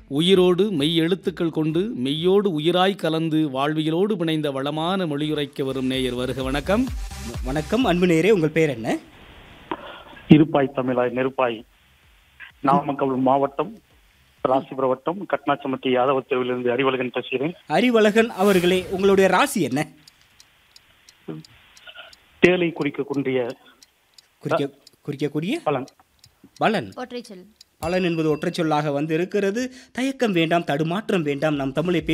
உயிரோடு மெய் எழுத்துக்கள் கொண்டு மெய்யோடு உயிராய் கலந்து வாழ்வியலோடு பிணைந்த வளமான மொழியுரைக்க வரும் நேயர் வருக வணக்கம் வணக்கம் அன்பு நேரே உங்கள் பேர் என்ன இருப்பாய் தமிழாய் நெருப்பாய் நாமக்கல் மாவட்டம் ராசிபுர வட்டம் கட்னாச்சமட்டி யாதவ தெருவிலிருந்து அறிவழகன் பேசுகிறேன் அறிவழகன் அவர்களே உங்களுடைய ராசி என்ன தேலை குறிக்கக்கூடிய குறிக்க குறிக்கக்கூடிய பலன் பலன் ஒற்றைச்சொல் பலன் என்பது ஒற்றைச் சொல்லாக வந்து இருக்கிறது தயக்கம் வேண்டாம் தடுமாற்றம் வேண்டாம் நம் தமிழை